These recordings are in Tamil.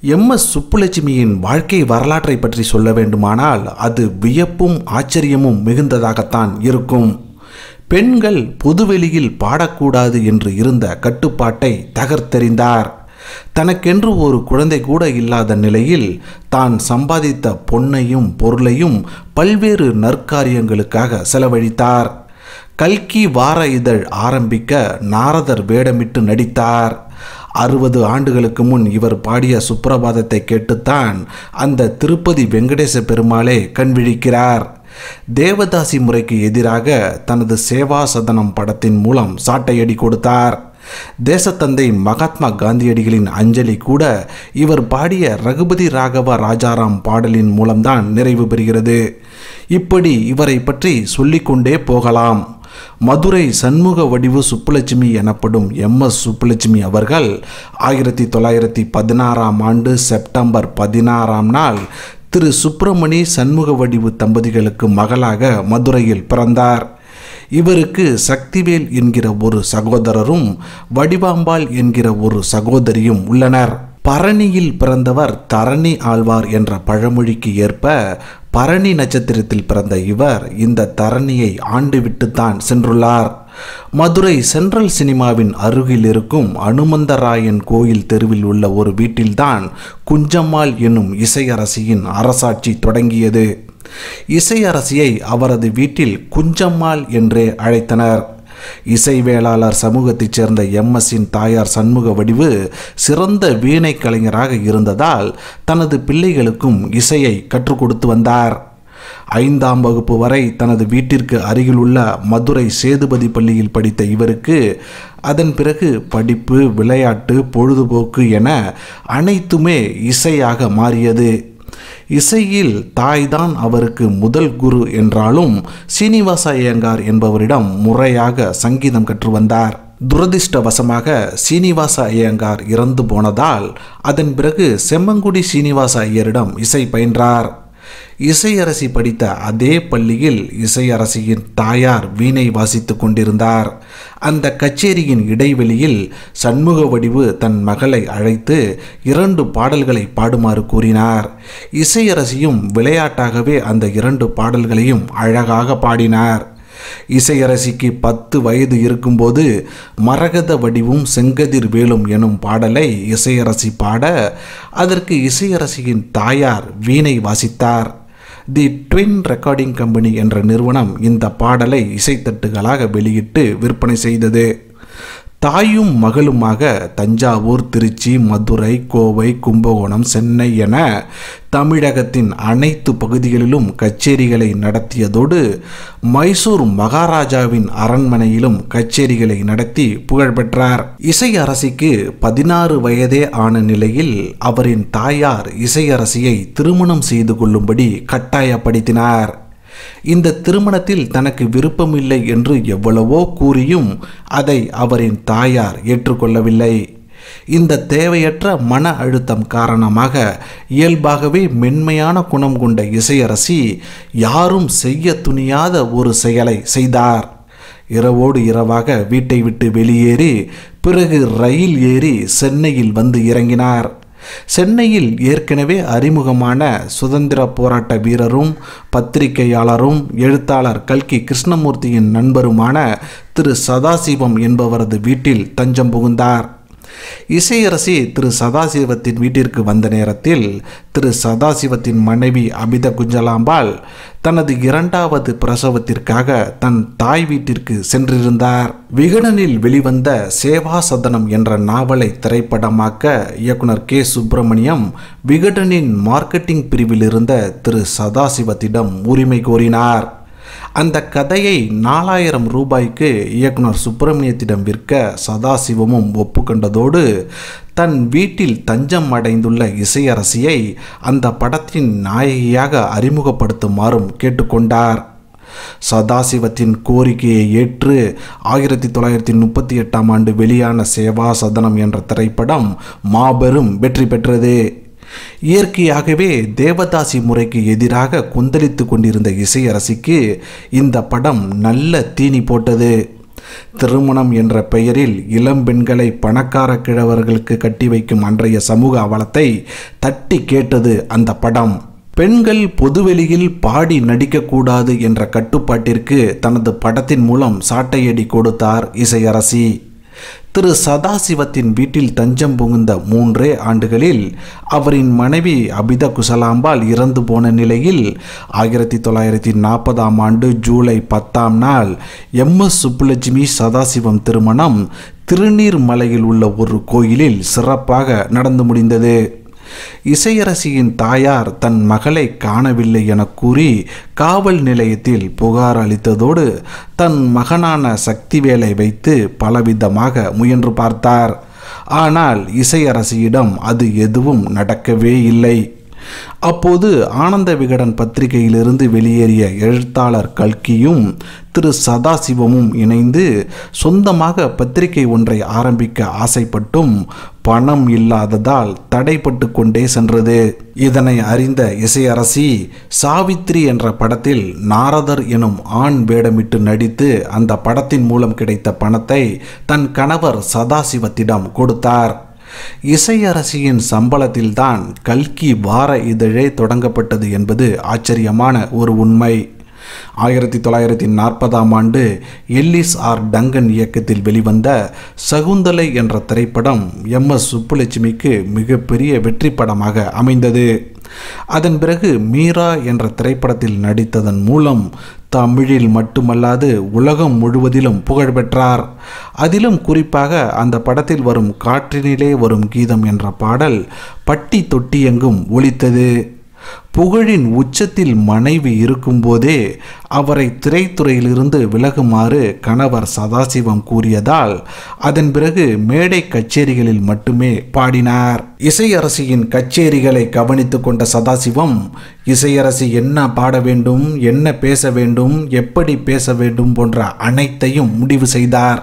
எம் எஸ் சுப்புலட்சுமியின் வாழ்க்கை வரலாற்றை பற்றி சொல்ல வேண்டுமானால் அது வியப்பும் ஆச்சரியமும் மிகுந்ததாகத்தான் இருக்கும் பெண்கள் பொதுவெளியில் பாடக்கூடாது என்று இருந்த கட்டுப்பாட்டை தகர்த்தெறிந்தார் தனக்கென்று ஒரு குழந்தை கூட இல்லாத நிலையில் தான் சம்பாதித்த பொன்னையும் பொருளையும் பல்வேறு நற்காரியங்களுக்காக செலவழித்தார் கல்கி வார இதழ் ஆரம்பிக்க நாரதர் வேடமிட்டு நடித்தார் அறுபது ஆண்டுகளுக்கு முன் இவர் பாடிய சுப்பிரபாதத்தை கேட்டுத்தான் அந்த திருப்பதி வெங்கடேச பெருமாளே கண்விழிக்கிறார் தேவதாசி முறைக்கு எதிராக தனது சேவா சதனம் படத்தின் மூலம் சாட்டையடி கொடுத்தார் தேசத்தந்தை மகாத்மா காந்தியடிகளின் அஞ்சலி கூட இவர் பாடிய ரகுபதி ராகவ ராஜாராம் பாடலின் மூலம்தான் நிறைவு பெறுகிறது இப்படி இவரை பற்றி சொல்லிக்கொண்டே போகலாம் மதுரை சண்முக வடிவு சுப்புலட்சுமி எனப்படும் எம் எஸ் சுப்புலட்சுமி அவர்கள் ஆயிரத்தி தொள்ளாயிரத்தி பதினாறாம் ஆண்டு செப்டம்பர் பதினாறாம் நாள் திரு சுப்பிரமணி சண்முக வடிவு தம்பதிகளுக்கு மகளாக மதுரையில் பிறந்தார் இவருக்கு சக்திவேல் என்கிற ஒரு சகோதரரும் வடிவாம்பாள் என்கிற ஒரு சகோதரியும் உள்ளனர் பரணியில் பிறந்தவர் தரணி ஆழ்வார் என்ற பழமொழிக்கு ஏற்ப பரணி நட்சத்திரத்தில் பிறந்த இவர் இந்த தரணியை ஆண்டுவிட்டுத்தான் சென்றுள்ளார் மதுரை சென்ட்ரல் சினிமாவின் அருகில் இருக்கும் அனுமந்தராயன் கோயில் தெருவில் உள்ள ஒரு வீட்டில்தான் குஞ்சம்மாள் என்னும் இசையரசியின் அரசாட்சி தொடங்கியது இசையரசியை அவரது வீட்டில் குஞ்சம்மாள் என்றே அழைத்தனர் இசைவேளாளர் சமூகத்தைச் சேர்ந்த எம்எஸ்ஸின் தாயார் சண்முக வடிவு சிறந்த வீணை கலைஞராக இருந்ததால் தனது பிள்ளைகளுக்கும் இசையை கற்றுக் கொடுத்து வந்தார் ஐந்தாம் வகுப்பு வரை தனது வீட்டிற்கு அருகில் உள்ள மதுரை சேதுபதி பள்ளியில் படித்த இவருக்கு அதன் பிறகு படிப்பு விளையாட்டு பொழுதுபோக்கு என அனைத்துமே இசையாக மாறியது இசையில் தாய்தான் அவருக்கு முதல் குரு என்றாலும் சீனிவாச ஐயங்கார் என்பவரிடம் முறையாக சங்கீதம் கற்று வந்தார் துரதிர்ஷ்டவசமாக சீனிவாச ஐயங்கார் இறந்து போனதால் அதன் பிறகு செம்மங்குடி சீனிவாச ஐயரிடம் இசை பயின்றார் இசையரசி படித்த அதே பள்ளியில் இசையரசியின் தாயார் வீணை வாசித்து கொண்டிருந்தார் அந்த கச்சேரியின் இடைவெளியில் சண்முக வடிவு தன் மகளை அழைத்து இரண்டு பாடல்களை பாடுமாறு கூறினார் இசையரசியும் விளையாட்டாகவே அந்த இரண்டு பாடல்களையும் அழகாக பாடினார் இசையரசிக்கு பத்து வயது இருக்கும்போது மரகத வடிவும் செங்கதிர் வேலும் எனும் பாடலை இசையரசி பாட அதற்கு இசையரசியின் தாயார் வீணை வாசித்தார் தி ட்வின் ரெக்கார்டிங் கம்பெனி என்ற நிறுவனம் இந்த பாடலை இசைத்தட்டுகளாக வெளியிட்டு விற்பனை செய்தது தாயும் மகளுமாக தஞ்சாவூர் திருச்சி மதுரை கோவை கும்பகோணம் சென்னை என தமிழகத்தின் அனைத்து பகுதிகளிலும் கச்சேரிகளை நடத்தியதோடு மைசூர் மகாராஜாவின் அரண்மனையிலும் கச்சேரிகளை நடத்தி புகழ்பெற்றார் இசை அரசிக்கு பதினாறு வயதே ஆன நிலையில் அவரின் தாயார் இசையரசியை திருமணம் செய்து கொள்ளும்படி கட்டாயப்படுத்தினார் இந்த திருமணத்தில் தனக்கு விருப்பமில்லை என்று எவ்வளவோ கூறியும் அதை அவரின் தாயார் ஏற்றுக்கொள்ளவில்லை இந்த தேவையற்ற மன அழுத்தம் காரணமாக இயல்பாகவே மென்மையான குணம் கொண்ட இசையரசி யாரும் செய்ய துணியாத ஒரு செயலை செய்தார் இரவோடு இரவாக வீட்டை விட்டு வெளியேறி பிறகு ரயில் ஏறி சென்னையில் வந்து இறங்கினார் சென்னையில் ஏற்கனவே அறிமுகமான சுதந்திர போராட்ட வீரரும் பத்திரிகையாளரும் எழுத்தாளர் கல்கி கிருஷ்ணமூர்த்தியின் நண்பருமான திரு சதாசிவம் என்பவரது வீட்டில் தஞ்சம் புகுந்தார் இசையரசி திரு சதாசிவத்தின் வீட்டிற்கு வந்த நேரத்தில் திரு சதாசிவத்தின் மனைவி அபித குஞ்சலாம்பாள் தனது இரண்டாவது பிரசவத்திற்காக தன் தாய் வீட்டிற்கு சென்றிருந்தார் விகடனில் வெளிவந்த சேவா சதனம் என்ற நாவலை திரைப்படமாக்க இயக்குனர் கே சுப்பிரமணியம் விகடனின் மார்க்கெட்டிங் பிரிவில் இருந்த திரு சதாசிவத்திடம் உரிமை கோரினார் அந்த கதையை நாலாயிரம் ரூபாய்க்கு இயக்குனர் சுப்பிரமணியத்திடம் விற்க சதாசிவமும் ஒப்புக்கொண்டதோடு தன் வீட்டில் தஞ்சம் அடைந்துள்ள இசையரசியை அந்த படத்தின் நாயகியாக அறிமுகப்படுத்துமாறும் கேட்டுக்கொண்டார் சதாசிவத்தின் கோரிக்கையை ஏற்று ஆயிரத்தி தொள்ளாயிரத்தி முப்பத்தி எட்டாம் ஆண்டு வெளியான சேவா சதனம் என்ற திரைப்படம் மாபெரும் வெற்றி பெற்றது இயற்கையாகவே தேவதாசி முறைக்கு எதிராக கொந்தளித்து கொண்டிருந்த இசையரசிக்கு இந்த படம் நல்ல தீனி போட்டது திருமணம் என்ற பெயரில் இளம் பெண்களை பணக்கார கிழவர்களுக்கு கட்டி வைக்கும் அன்றைய சமூக அவலத்தை தட்டி கேட்டது அந்த படம் பெண்கள் பொதுவெளியில் பாடி நடிக்கக்கூடாது என்ற கட்டுப்பாட்டிற்கு தனது படத்தின் மூலம் சாட்டையடி கொடுத்தார் இசையரசி திரு சதாசிவத்தின் வீட்டில் தஞ்சம் புகுந்த மூன்றே ஆண்டுகளில் அவரின் மனைவி அபித குசலாம்பாள் இறந்து போன நிலையில் ஆயிரத்தி தொள்ளாயிரத்தி நாற்பதாம் ஆண்டு ஜூலை பத்தாம் நாள் எம் எஸ் சுப்புலட்சுமி சதாசிவம் திருமணம் திருநீர்மலையில் உள்ள ஒரு கோயிலில் சிறப்பாக நடந்து முடிந்தது இசையரசியின் தாயார் தன் மகளை காணவில்லை என கூறி காவல் நிலையத்தில் புகார் அளித்ததோடு தன் மகனான சக்திவேலை வைத்து பலவிதமாக முயன்று பார்த்தார் ஆனால் இசையரசியிடம் அது எதுவும் நடக்கவே இல்லை அப்போது ஆனந்த விகடன் பத்திரிகையிலிருந்து வெளியேறிய எழுத்தாளர் கல்கியும் திரு சதாசிவமும் இணைந்து சொந்தமாக பத்திரிகை ஒன்றை ஆரம்பிக்க ஆசைப்பட்டும் பணம் இல்லாததால் தடைப்பட்டு கொண்டே சென்றது இதனை அறிந்த இசையரசி சாவித்ரி என்ற படத்தில் நாரதர் எனும் ஆண் வேடமிட்டு நடித்து அந்த படத்தின் மூலம் கிடைத்த பணத்தை தன் கணவர் சதாசிவத்திடம் கொடுத்தார் இசையரசியின் சம்பளத்தில்தான் கல்கி வார இதழே தொடங்கப்பட்டது என்பது ஆச்சரியமான ஒரு உண்மை ஆயிரத்தி தொள்ளாயிரத்தி நாற்பதாம் ஆண்டு எல்லிஸ் ஆர் டங்கன் இயக்கத்தில் வெளிவந்த சகுந்தலை என்ற திரைப்படம் எம் எஸ் சுப்புலட்சுமிக்கு மிகப்பெரிய வெற்றி படமாக அமைந்தது அதன் பிறகு மீரா என்ற திரைப்படத்தில் நடித்ததன் மூலம் தமிழில் மட்டுமல்லாது உலகம் முழுவதிலும் புகழ் பெற்றார் அதிலும் குறிப்பாக அந்த படத்தில் வரும் காற்றினிலே வரும் கீதம் என்ற பாடல் பட்டி தொட்டி எங்கும் ஒலித்தது புகழின் உச்சத்தில் மனைவி இருக்கும்போதே அவரை திரைத்துறையிலிருந்து விலகுமாறு கணவர் சதாசிவம் கூறியதால் அதன் பிறகு மேடை கச்சேரிகளில் மட்டுமே பாடினார் இசையரசியின் கச்சேரிகளை கவனித்து கொண்ட சதாசிவம் இசையரசி என்ன பாட வேண்டும் என்ன பேச வேண்டும் எப்படி பேச வேண்டும் போன்ற அனைத்தையும் முடிவு செய்தார்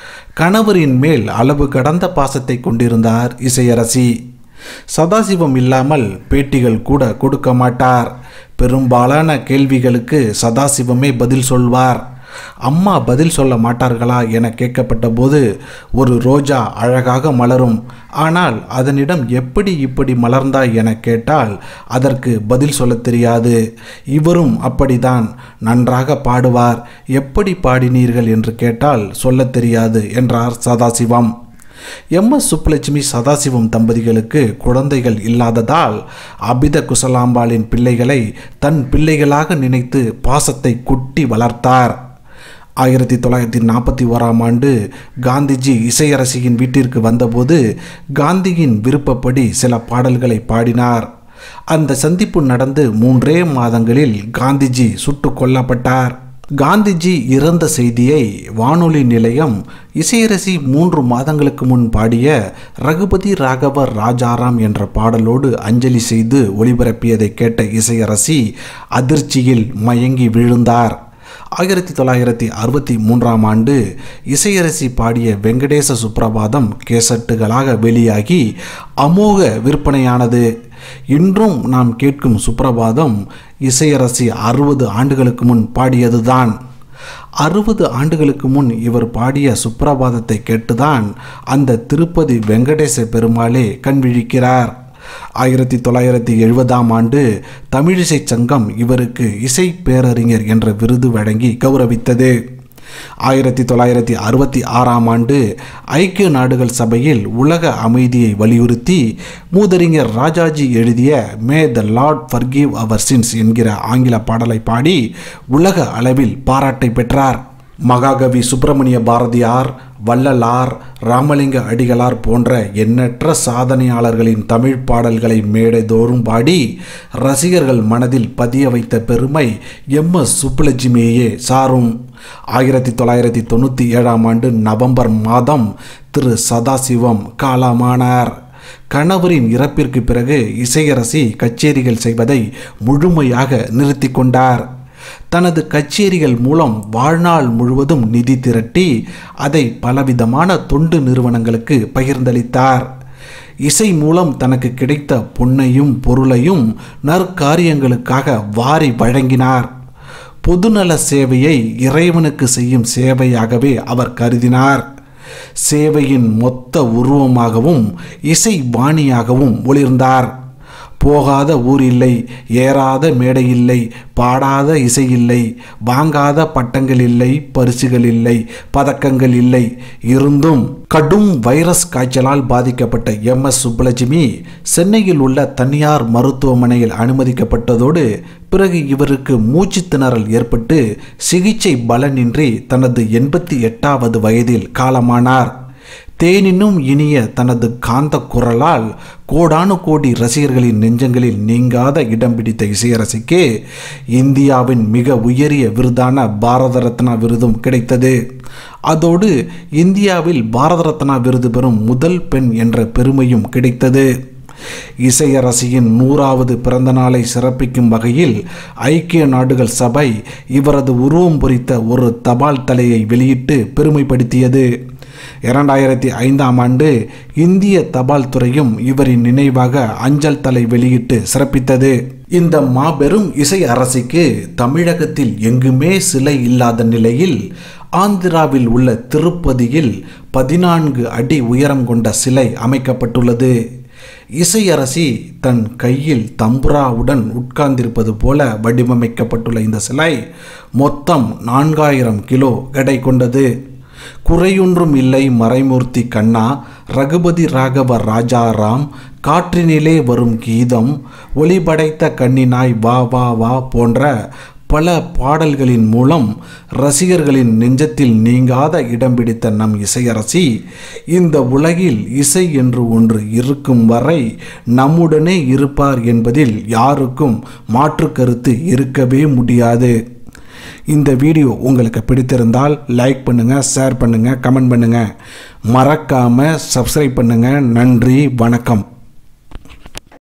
கணவரின் மேல் அளவு கடந்த பாசத்தை கொண்டிருந்தார் இசையரசி சதாசிவம் இல்லாமல் பேட்டிகள் கூட கொடுக்க மாட்டார் பெரும்பாலான கேள்விகளுக்கு சதாசிவமே பதில் சொல்வார் அம்மா பதில் சொல்ல மாட்டார்களா என கேட்கப்பட்ட போது ஒரு ரோஜா அழகாக மலரும் ஆனால் அதனிடம் எப்படி இப்படி மலர்ந்தாய் என கேட்டால் அதற்கு பதில் சொல்ல தெரியாது இவரும் அப்படிதான் நன்றாக பாடுவார் எப்படி பாடினீர்கள் என்று கேட்டால் சொல்ல தெரியாது என்றார் சதாசிவம் எம் எஸ் சுப்புலட்சுமி சதாசிவம் தம்பதிகளுக்கு குழந்தைகள் இல்லாததால் அபித குசலாம்பாளின் பிள்ளைகளை தன் பிள்ளைகளாக நினைத்து பாசத்தை குட்டி வளர்த்தார் ஆயிரத்தி தொள்ளாயிரத்தி நாற்பத்தி ஓராம் ஆண்டு காந்திஜி இசையரசியின் வீட்டிற்கு வந்தபோது காந்தியின் விருப்பப்படி சில பாடல்களை பாடினார் அந்த சந்திப்பு நடந்து மூன்றே மாதங்களில் காந்திஜி சுட்டு கொல்லப்பட்டார் காந்திஜி இறந்த செய்தியை வானொலி நிலையம் இசையரசி மூன்று மாதங்களுக்கு முன் பாடிய ரகுபதி ராகவ ராஜாராம் என்ற பாடலோடு அஞ்சலி செய்து ஒளிபரப்பியதை கேட்ட இசையரசி அதிர்ச்சியில் மயங்கி விழுந்தார் ஆயிரத்தி தொள்ளாயிரத்தி அறுபத்தி மூன்றாம் ஆண்டு இசையரசி பாடிய வெங்கடேச சுப்ரபாதம் கேசட்டுகளாக வெளியாகி அமோக விற்பனையானது இன்றும் நாம் கேட்கும் சுப்ரபாதம் இசையரசி அறுபது ஆண்டுகளுக்கு முன் பாடியதுதான் அறுபது ஆண்டுகளுக்கு முன் இவர் பாடிய சுப்ரபாதத்தை கேட்டுதான் அந்த திருப்பதி வெங்கடேச பெருமாளே கண்விழிக்கிறார் ஆயிரத்தி தொள்ளாயிரத்தி எழுபதாம் ஆண்டு தமிழிசை சங்கம் இவருக்கு இசை பேரறிஞர் என்ற விருது வழங்கி கௌரவித்தது ஆயிரத்தி தொள்ளாயிரத்தி அறுபத்தி ஆறாம் ஆண்டு ஐக்கிய நாடுகள் சபையில் உலக அமைதியை வலியுறுத்தி மூதறிஞர் ராஜாஜி எழுதிய may the lord forgive our sins என்கிற ஆங்கில பாடலை பாடி உலக அளவில் பாராட்டை பெற்றார் மகாகவி சுப்பிரமணிய பாரதியார் வள்ளலார் ராமலிங்க அடிகளார் போன்ற எண்ணற்ற சாதனையாளர்களின் தமிழ் பாடல்களை மேடைதோறும் பாடி ரசிகர்கள் மனதில் பதிய வைத்த பெருமை எம் எஸ் சுப்புலட்சுமியே சாரும் ஆயிரத்தி தொள்ளாயிரத்தி தொண்ணூற்றி ஏழாம் ஆண்டு நவம்பர் மாதம் திரு சதாசிவம் காலமானார் கணவரின் இறப்பிற்கு பிறகு இசையரசி கச்சேரிகள் செய்வதை முழுமையாக நிறுத்தி கொண்டார் தனது கச்சேரிகள் மூலம் வாழ்நாள் முழுவதும் நிதி திரட்டி அதை பலவிதமான தொண்டு நிறுவனங்களுக்கு பகிர்ந்தளித்தார் இசை மூலம் தனக்கு கிடைத்த பொன்னையும் பொருளையும் நற்காரியங்களுக்காக வாரி வழங்கினார் பொதுநல சேவையை இறைவனுக்கு செய்யும் சேவையாகவே அவர் கருதினார் சேவையின் மொத்த உருவமாகவும் இசை பாணியாகவும் ஒளிர்ந்தார் போகாத ஊர் இல்லை ஏறாத மேடை இல்லை பாடாத இசை இல்லை வாங்காத பட்டங்கள் இல்லை பரிசுகள் இல்லை பதக்கங்கள் இல்லை இருந்தும் கடும் வைரஸ் காய்ச்சலால் பாதிக்கப்பட்ட எம் எஸ் சுப்புலட்சுமி சென்னையில் உள்ள தனியார் மருத்துவமனையில் அனுமதிக்கப்பட்டதோடு பிறகு இவருக்கு மூச்சு திணறல் ஏற்பட்டு சிகிச்சை பலனின்றி தனது எண்பத்தி எட்டாவது வயதில் காலமானார் தேனினும் இனிய தனது காந்த குரலால் கோடானு கோடி ரசிகர்களின் நெஞ்சங்களில் நீங்காத இடம் பிடித்த இசையரசிக்கு இந்தியாவின் மிக உயரிய விருதான பாரத ரத்னா விருதும் கிடைத்தது அதோடு இந்தியாவில் பாரத ரத்னா விருது பெறும் முதல் பெண் என்ற பெருமையும் கிடைத்தது இசையரசியின் நூறாவது பிறந்த நாளை சிறப்பிக்கும் வகையில் ஐக்கிய நாடுகள் சபை இவரது உருவம் பொறித்த ஒரு தபால் தலையை வெளியிட்டு பெருமைப்படுத்தியது இரண்டாயிரத்தி ஐந்தாம் ஆண்டு இந்திய தபால் துறையும் இவரின் நினைவாக அஞ்சல் தலை வெளியிட்டு சிறப்பித்தது இந்த மாபெரும் இசை அரசிக்கு தமிழகத்தில் எங்குமே சிலை இல்லாத நிலையில் ஆந்திராவில் உள்ள திருப்பதியில் பதினான்கு அடி உயரம் கொண்ட சிலை அமைக்கப்பட்டுள்ளது இசையரசி தன் கையில் தம்புராவுடன் உட்கார்ந்திருப்பது போல வடிவமைக்கப்பட்டுள்ள இந்த சிலை மொத்தம் நான்காயிரம் கிலோ எடை கொண்டது குறையொன்றும் இல்லை மறைமூர்த்தி கண்ணா ரகுபதி ராகவ ராஜாராம் காற்றினிலே வரும் கீதம் ஒளிபடைத்த கண்ணினாய் வா வா வா போன்ற பல பாடல்களின் மூலம் ரசிகர்களின் நெஞ்சத்தில் நீங்காத இடம் பிடித்த நம் இசையரசி இந்த உலகில் இசை என்று ஒன்று இருக்கும் வரை நம்முடனே இருப்பார் என்பதில் யாருக்கும் மாற்று கருத்து இருக்கவே முடியாது இந்த வீடியோ உங்களுக்கு பிடித்திருந்தால் லைக் பண்ணுங்கள் ஷேர் பண்ணுங்கள் கமெண்ட் பண்ணுங்கள் மறக்காமல் சப்ஸ்கிரைப் பண்ணுங்கள் நன்றி வணக்கம்